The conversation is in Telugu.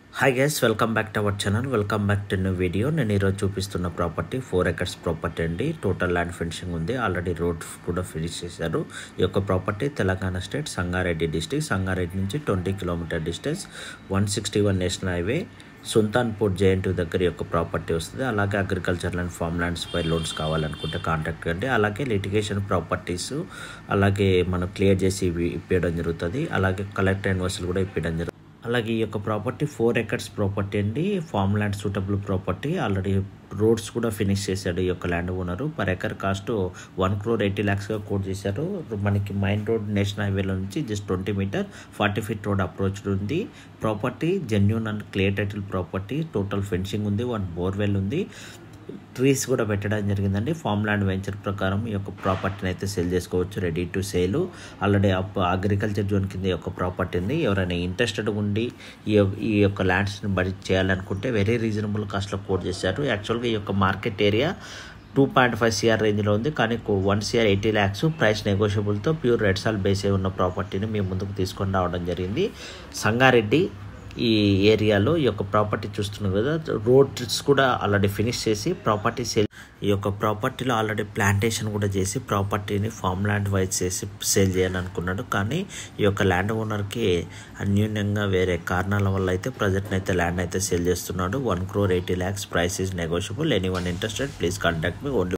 hi guys welcome back to our channel welcome back to new video నేను ఈరోజు చూపిస్తున్న ప్రాపర్టీ ఫోర్ ఎకర్స్ ప్రాపర్టీ అండి టోటల్ ల్యాండ్ ఫినిషింగ్ ఉంది ఆల్రెడీ రోడ్ కూడా ఫినిష్ చేశారు ఈ యొక్క property Telangana state Sangareddy district Sangareddy నుంచి twenty kilometre distance one sixty one national highway Sultanpur JNT దగ్గర ఈ యొక్క ప్రాపర్టీ వస్తుంది అలాగే అగ్రికల్చర్ అండ్ ఫామ్ ల్యాండ్స్ పై లోన్స్ కావాలనుకుంటే కాంటాక్ట్ కండి అలాగే లిటిగేషన్ ప్రాపర్టీస్ అలాగే మనం క్లియర్ చేసి ఇవి ఇప్పించడం జరుగుతుంది అలాగే కలెక్టర్ ఇన్వర్స్లు కూడా ఇప్పించడం జరుగుతుంది అలాగే ఈ యొక్క ప్రాపర్టీ ఫోర్ ఎకర్స్ ప్రాపర్టీ అండి farm land suitable property already roads కూడా ఫినిష్ చేశాడు ఈ యొక్క land owner per acre cost one crore eighty ల్యాక్స్గా కోట్ చేశారు మనకి మైన్ రోడ్ నేషనల్ హైవేలో నుంచి just twenty metre forty feet road approach ఉంది property genuine and clear title property total fencing ఉంది వన్ బోర్వెల్ ఉంది ట్రీస్ కూడా పెట్టడం జరిగిందండి ఫామ్ ల్యాండ్ వెంచర్ ప్రకారం ఈ యొక్క ప్రాపర్టీని అయితే సేల్ చేసుకోవచ్చు ready to sale already agriculture zone కింద ఈ యొక్క ప్రాపర్టీ ఉంది ఎవరైనా ఇంట్రెస్టెడ్ ఉండి ఈ యొక్క ఈ యొక్క ల్యాండ్స్ని బడి చేయాలనుకుంటే వెరీ రీజనబుల్ కాస్ట్లో కోట్ చేశారు యాక్చువల్గా ఈ యొక్క market area two point five CR రేంజ్లో ఉంది కానీ one CR eighty lakhs price నెగోషియబుల్తో ప్యూర్ రెడ్ సాల్ బేసే ఉన్న ప్రాపర్టీని మేము ముందుకు తీసుకొని రావడం జరిగింది సంగారెడ్డి ఈ ఏరియాలో ఈ యొక్క ప్రాపర్టీ చూస్తున్నాం కదా రోడ్స్ కూడా ఆల్రెడీ ఫినిష్ చేసి ప్రాపర్టీ సేల్ ఈ యొక్క ప్రాపర్టీలో ఆల్రెడీ ప్లాంటేషన్ కూడా చేసి ప్రాపర్టీని ఫామ్ ల్యాండ్ వైజ్ చేసి సేల్ చేయాలనుకున్నాడు కానీ ఈ యొక్క ల్యాండ్ ఓనర్కి అన్యూన్యంగా వేరే కారణాల వల్ల అయితే ప్రజెంట్ అయితే ల్యాండ్ అయితే సేల్ చేస్తున్నాడు one crore eighty lakhs price is negotiable anyone interested please contact me only